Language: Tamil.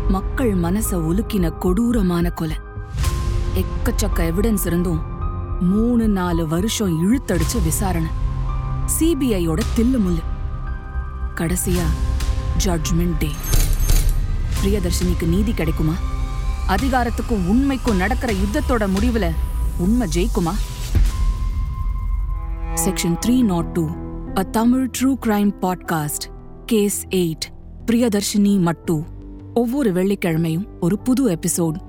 மக்கள் மனச உலுக்கின கொடூரமான கொலை எக்கச்சக்க எவிடன்ஸ் இருந்தும் மூணு நாலு வருஷம் இழுத்தடிச்ச விசாரணை சிபிஐயோட தில்லு முள்ளு கடைசியா ஜட்ஜ்மெண்ட் டே பிரியதர்ஷினிக்கு நீதி கிடைக்குமா அதிகாரத்துக்கும் உண்மைக்கும் நடக்கிற யுத்தத்தோட முடிவுல உண்மை ஜெயிக்குமா section three not two a Tamil true crime podcast case eight Priyadarshini மட்டு ஒவ்வொரு வெள்ளிக்கிழமையும் ஒரு புது எபிசோட்